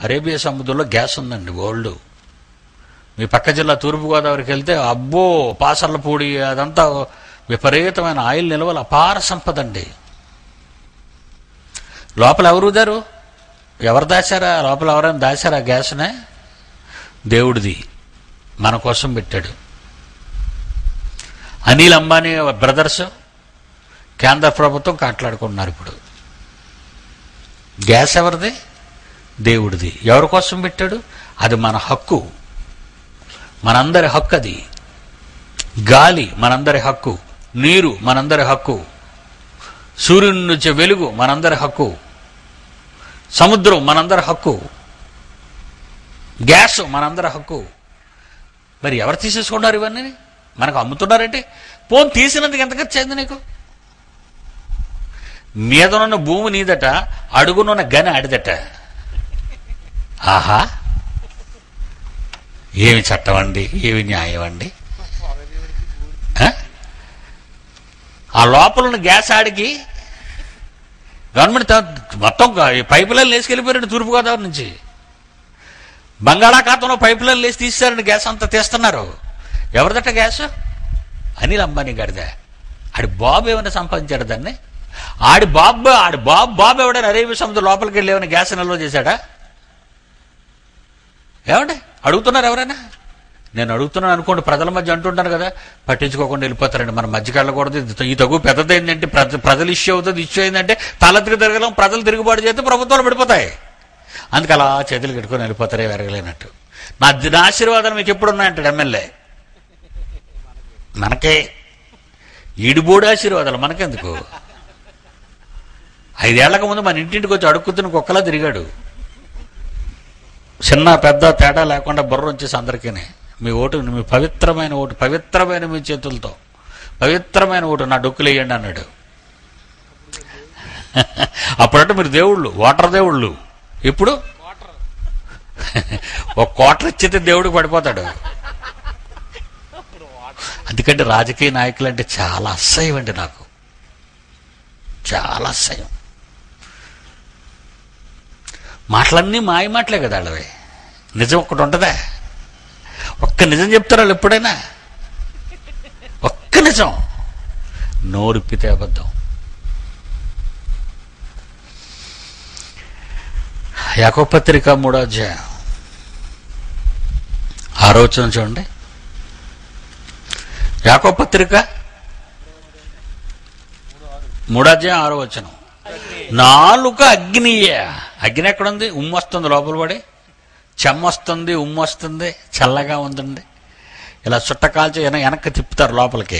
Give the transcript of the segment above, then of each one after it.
Arabia సముద్రంలో gas ఉందండి old మీ పక్క జిల్లా తూర్పుగోదావరికి వెళ్తే అబ్బో పాసర్లపూడి అదంతా విపరీతమైన ఆయిల్ నిల్వలు అపార సంపద అండి లోపల ఎవరు దారు ఎవరు దాచారా లోపల ఎవరైనా దాచారా గ్యాస్నే దేవుడిది మన కోసం పెట్టాడు అనిల్ అంబానీ బ్రదర్స్ కేంద్ర ప్రభుత్వం కాట్లాడుకుంటున్నారు ఇప్పుడు గ్యాస్ ఎవరిది దేవుడిది ఎవరి కోసం పెట్టాడు అది మన హక్కు మనందరి హక్కు అది గాలి మనందరి హక్కు నీరు మనందరి హక్కు సూర్యుని నుంచి వెలుగు మనందరి హక్కు సముద్రం మనందరి హక్కు గ్యాస్ మనందరి హక్కు మరి ఎవరు తీసేసుకున్నారు ఇవన్నీ మనకు అమ్ముతున్నారంటే పోన్ తీసినందుకు ఎంత ఖర్చు అయింది నీకు మీదనున్న భూమి నీదట అడుగునున్న గని అడిదట ఆహా ఏమి చట్టం అండి ఏమి న్యాయం అండి ఆ? ఆ లోపల ఉన్న గ్యాస్ ఆడికి గవర్నమెంట్ త- మొత్తం పైప్ లైన్ వేసుకెళ్ళిపోయారండి తూర్పుగోదావరి నుంచి బంగాళాఖాతంలో పైప్ లైన్ లేసి తీస్తారండి గ్యాస్ అంతా తీస్తున్నారు ఎవరిదట గ్యాస్ అనిల్ అంబానీ గారిదే ఆడి బాబు ఏమైనా సంపాదించాడు దాన్ని ఆడి బాబు ఆడి బాబు బాబు ఎవడైనా అరేబియా సముద్రం లోపలికి వెళ్ళి ఏమైనా గ్యాస్ నిల్వ చేశాడా ఏమండి అడుగుతున్నారు ఎవరైనా నేను అడుగుతున్నాను అనుకోండి ప్రజల మధ్య అంటుంటాను కదా పట్టించుకోకుండా వెళ్ళిపోతారండి మన మధ్యకి వెళ్ళకూడదు ఇది- ఈ తగు పెద్దది ఏంటంటే ప్రజ ప్రజలు ఇష్యూ అవుతుంది ఇష్యూ అయిందంటే తలెత్తుకు తిరగలం ప్రజలు తిరుగుబాటు చేస్తే ప్రభుత్వాలు పడిపోతాయి అందుకే అలా చేతులు కట్టుకొని వెళ్ళిపోతారే వెరగలేనట్టు నా నా ఆశీర్వాదాలు మీకు ఎప్పుడు ఉన్నాయంటాడు ఎమ్మెల్యే మనకే ఈడుబోడు ఆశీర్వాదాలు మనకెందుకు ఐదేళ్లకు ముందు మన ఇంటింటికి వచ్చి అడుక్కుతున్న కుక్కలా తిరిగాడు చిన్న పెద్ద తేడా లేకుండా బుర్ర వచ్చేసి అందరికీ మీ ఓటు మీ పవిత్రమైన ఓటు పవిత్రమైన మీ చేతులతో పవిత్రమైన ఓటు నా డొక్కులు వేయండి అన్నాడు అప్పుడంటే మీరు దేవుళ్ళు వాటర్ దేవుళ్ళు ఇప్పుడు ఒక కోటర్ ఇచ్చితే దేవుడికి పడిపోతాడు అందుకంటే రాజకీయ నాయకులు అంటే చాలా అసహ్యం అండి నాకు చాలా అసహ్యం మాటలన్నీ మాయ మాటలే కదా వాళ్ళవి నిజం ఒక్కటి ఉంటుందా ఒక్క నిజం చెప్తారు వాళ్ళు ఎప్పుడైనా ఒక్క నిజం నోరిప్పితే అబద్ధం యాకోపత్రిక మూడో అధ్యాయం ఆరోచన చూడండి యాకోపత్రిక మూడో అధ్యాయం ఆరో వచనం నాలుక అగ్నియే అగ్ని ఎక్కడుంది ఉమ్ము వస్తుంది లోపల పడి చెమ్మ వస్తుంది ఉమ్ము వస్తుంది చల్లగా ఉందండి ఇలా చుట్ట కాల్చి వెన- వెనక్కి తిప్పుతారు లోపలికి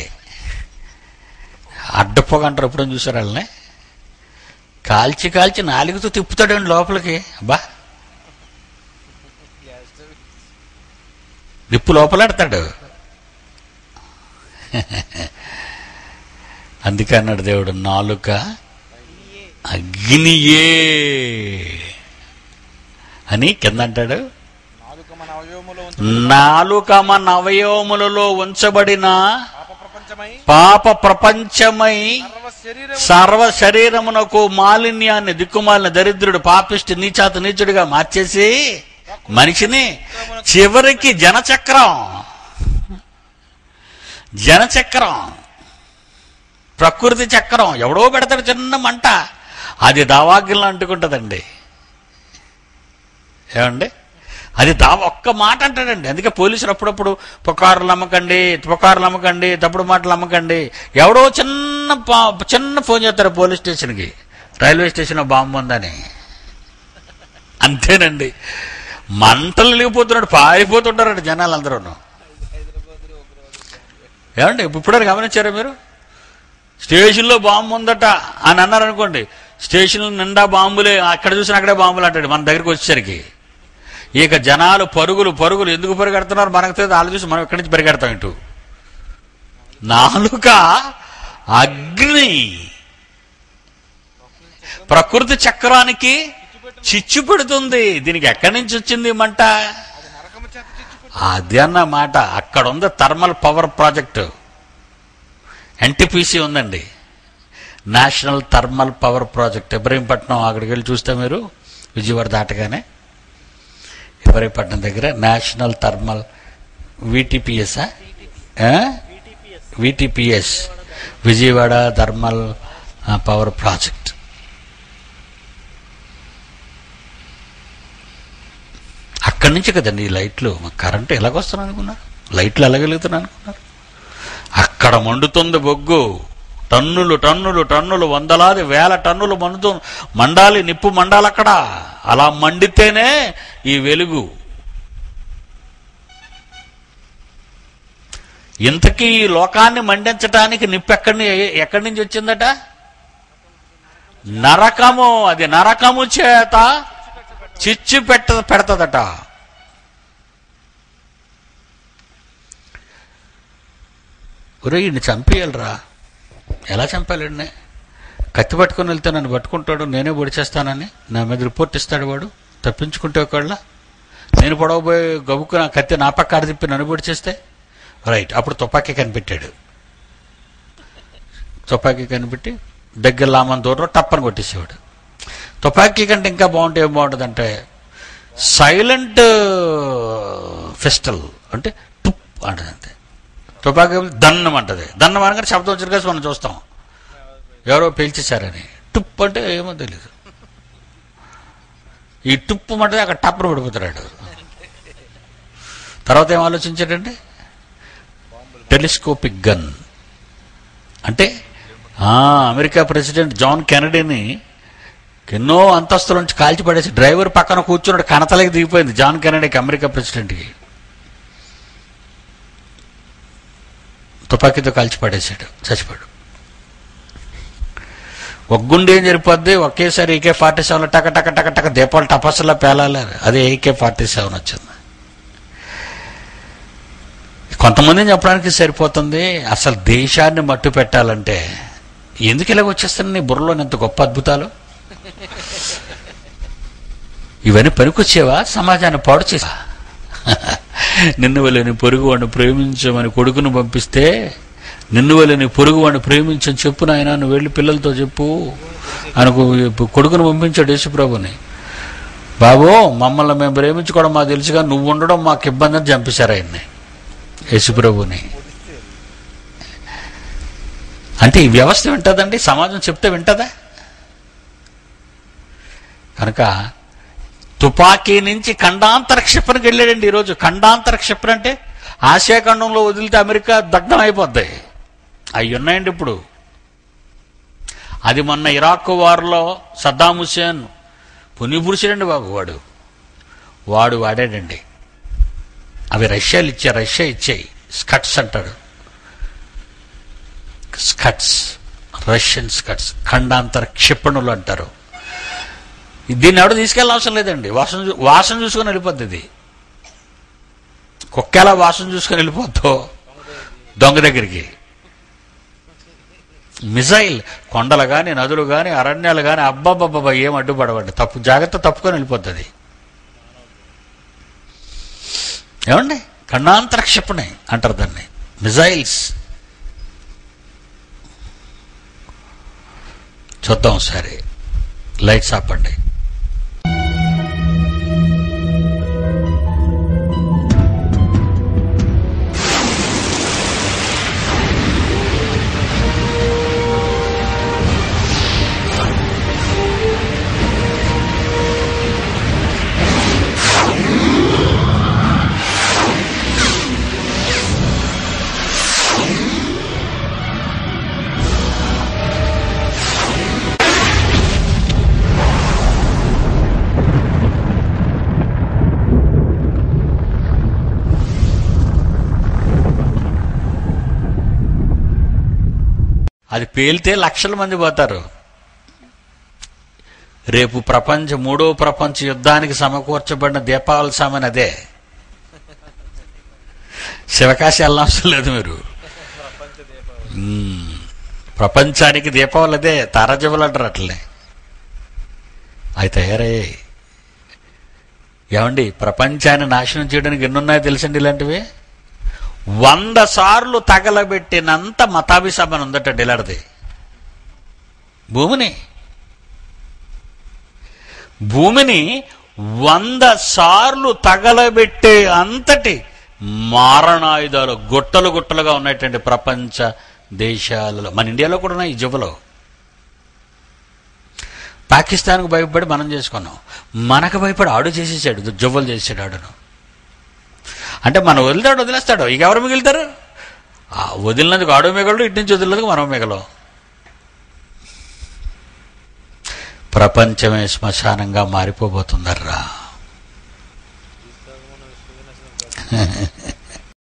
అడ్డపోగ అంటారు ఎప్పుడైనా చూసారు వాళ్ళని కాల్చి కాల్చి నాలుగుతో తిప్పుతాడండి లోపలికి అబ్బా నిప్పు లోపలెడతాడు అందుకే అన్నాడు దేవుడు నాలుక అగ్నియే అని కింద అంటాడు నాలుక మన అవయవములో నాలుక మన అవయవములలో ఉంచబడిన పాప ప్రపంచమై పాప ప్రపంచమై సర్వ శరీరం సర్వ శరీరమునకు మాలిన్యాన్ని దిక్కుమాలిన దరిద్రుడు పాపిష్టి నీచాత నీచుడిగా మార్చేసి మనిషిని చివరికి జనచక్రం జనచక్రం ప్రకృతి చక్రం ఎవడో పెడతాడు చిన్న మంట అది దావాగ్యంలో అంటుకుంటుందండి ఏమండి అది దా ఒక్క మాట అంటాడండి అందుకే పోలీసులు అప్పుడప్పుడు పుకారులు అమ్మకండి పుకారులు అమ్మకండి తప్పుడు మాటలు అమ్మకండి ఎవడో చిన్న పా- చిన్న ఫోన్ చేస్తారు పోలీస్ స్టేషన్కి రైల్వే స్టేషన్లో బాంబు ఉందని అంతేనండి మంటలు వెలిగిపోతున్నాడు పారిపోతుంటారండి జనాలు అందరూ ఏమండి ఇప్పుడే గమనించారా మీరు స్టేషన్లో బాంబు ఉందట అని అన్నారు అనుకోండి స్టేషన్ నిండా బాంబులే అక్కడ చూసిన అక్కడే బాంబులు అంటాడు మన దగ్గరికి వచ్చేసరికి ఇక జనాలు పరుగులు పరుగులు ఎందుకు పరిగెడుతున్నారు మనకు తెలియదు వాళ్ళు చూసి మనం ఎక్కడి నుంచి పరిగెడతాం ఇటు నాలుక అగ్ని ప్రకృతి చక్రానికి చిచ్చు పెడుతుంది దీనికి ఎక్కడి నుంచి వచ్చింది ఈ మంట అది నరకము చేత చిచ్చు అది అన్నమాట అక్కడ ఉంది థర్మల్ పవర్ ప్రాజెక్టు ఎన్టీపీసీ ఉందండి national thermal power project Ibrahimpatnam అక్కడికి వెళ్ళి చూస్తే మీరు విజయవాడ దాటగానే ఇబ్రాహీపట్నం దగ్గర national thermal VTPS VTPS Vijayawada thermal ఆ, పవర్ ప్రాజెక్ట్ అక్కడి నుంచి కదండి ఈ లైట్లు మాకు కరెంటు ఎలాగొస్తున్నాను అనుకున్నారు లైట్లు ఎలాగలుగుతున్నాను అనుకున్నారు అక్కడ మండుతుంది బొగ్గు టన్నులు టన్నులు టన్నులు వందలాది వేల టన్నులు మండుతూ మండాలి నిప్పు మండాలి అక్కడ అలా మండితేనే ఈ వెలుగు ఇంతకీ ఈ లోకాన్ని మండించటానికి నిప్పు ఎక్కడి ఎక్కడి నుంచి వచ్చిందట నరకము అది నరకము చేత చిచ్చు పెట్ట పెడతదట ఒరే ఈయన్ని చంపేయాలరా ఎలా చంపాలండి కత్తి పట్టుకొని వెళ్తే నన్ను పట్టుకుంటాడు నేనే పొడిచేస్తానని నా మీద రిపోర్ట్ ఇస్తాడు వాడు తప్పించుకుంటే ఒకళ్ళ నేను పొడవబోయే గబుక్కు నా కత్తి నా పక్క ఆడ తిప్పి నన్ను పొడిచేస్తే రైట్ అప్పుడు తుపాకీ కనిపెట్టాడు తుపాకీ కనిపెట్టి దగ్గర లామని దూరం టప్పని కొట్టేసేవాడు తుపాకీ కంటే ఇంకా బాగుంటే ఏం బాగుంటుంది అంటే సైలెంట్ ఫెస్టల్ అంటే టుప్ అంటది అంతే తుపాకీ దన్నం అంటది దన్నం అనగానే శబ్దం వచ్చిన కలిసి మనం చూస్తాం ఎవరో పేల్చేశారని టుప్ అంటే ఏమో తెలియదు ఈ టుప్పు అంటే అక్కడ టప్పన పడిపోతాడు తర్వాత ఏం ఆలోచించాడంటే టెలిస్కోపిక్ గన్ అంటే ఆ, అమెరికా ప్రెసిడెంట్ జాన్ కెనడీని ఎన్నో అంతస్తుల నుంచి కాల్చి పడేసి డ్రైవర్ పక్కన కూర్చున్నాడు కనతలకి దిగిపోయింది జాన్ కెనడీకి అమెరికా ప్రెసిడెంట్కి తుపాకీతో కాల్చి పడేశాడు చచ్చిపోయాడు ఒగ్గుండి ఏం సరిపోద్ది ఒకేసారి ఏకే ఫార్టీ సెవెన్ టక టక టక టక దీపాలు టపస్సులా పేలాలి అదే ఏకే ఫార్టీ సెవెన్ వచ్చింది కొంతమందిని చెప్పడానికి సరిపోతుంది అసలు దేశాన్ని మట్టు పెట్టాలంటే ఎందుకు ఇలాగ వచ్చేస్తున్నాయి నీ బుర్రలో ఇంత గొప్ప అద్భుతాలు ఇవన్నీ పనికొచ్చేవా సమాజాన్ని పాడు చేసా నిన్ను వల్లని పొరుగు వాడిని ప్రేమించమని కొడుకును పంపిస్తే నిన్ను వల్లని పొరుగు వాడిని ప్రేమించని చెప్పు నాయన నువ్వు వెళ్ళి పిల్లలతో చెప్పు అనుకు కొడుకును పంపించాడు యేసుప్రభుని బాబు మమ్మల్ని మేము ప్రేమించుకోవడం మాకు తెలుసుగా నువ్వు ఉండడం మాకు ఇబ్బంది అని చంపేశారు ఆయన్ని యేసుప్రభుని అంటే ఈ వ్యవస్థ వింటదండి సమాజం చెప్తే వింటదా కనుక తుపాకీ నుంచి ఖండాంతర క్షిపణికి వెళ్ళాడండి ఈరోజు ఖండాంతర క్షిపణి అంటే ఆసియా ఖండంలో వదిలితే అమెరికా దగ్ధం అయిపోద్ది అవి ఉన్నాయండి ఇప్పుడు అది మొన్న ఇరాక్ వార్లో సద్దాం హుసేన్ పునిపురుషుడండి బాబు వాడు వాడు వాడాడండి అవి రష్యాలు ఇచ్చాయి రష్యా ఇచ్చాయి స్కట్స్ అంటాడు స్కట్స్ రష్యన్ స్కట్స్ ఖండాంతర క్షిపణులు అంటారు దీన్ని ఎవడు తీసుకెళ్ళ అవసరం లేదండి వాసన చూ- వాసన చూసుకొని వెళ్ళిపోద్ది ఇది కుక్క ఎలా వాసన చూసుకొని వెళ్ళిపోద్దో దొంగ దగ్గరికి మిజైల్ కొండలు కానీ నదులు కానీ అరణ్యాలు కానీ అబ్బాబ్బాబ్బా ఏం అడ్డుపడవండి తప్పు జాగ్రత్త తప్పుకొని వెళ్ళిపోతుంది ఏమండి ఖండాంతర క్షిపణి అంటారు దాన్ని మిజైల్స్ చూద్దాం సరే లైట్స్ ఆపండి అది పేలితే లక్షల మంది పోతారు రేపు ప్రపంచ మూడో ప్రపంచ యుద్ధానికి సమకూర్చబడిన దీపావళి సామాన్ అదే శివకాశి వెళ్ళనవసరం లేదు మీరు మ్మ్. ప్రపంచానికి దీపావళి అదే తారాజబులు అంటారు అట్లనే అవి తయారయ్యాయి ఏమండి ప్రపంచాన్ని నాశనం చేయడానికి ఎన్నున్నాయో తెలుసండి ఇలాంటివి వంద సార్లు తగలబెట్టినంత మతాభిసభను ఉందట డిలర్ది భూమిని భూమిని వంద సార్లు తగలబెట్టే అంతటి మారణాయుధాలు గుట్టలు గుట్టలుగా ఉన్నటువంటి ప్రపంచ దేశాలలో మన ఇండియాలో కూడా ఉన్నాయి ఈ జబ్బులు పాకిస్తాన్కు భయపడి మనం చేసుకున్నాం మనకు భయపడి ఆడు చేసేసాడు జవ్వలు చేసాడు ఆడును అంటే మనం వదిలితాడు వదిలేస్తాడు ఇక ఎవరు మిగులుతారు ఆ వదిలినందుకు ఆడు మిగలడు ఇటు నుంచి వదిలినందుకు మనం మిగలం ప్రపంచమే శ్మశానంగా మారిపోబోతుందర్రా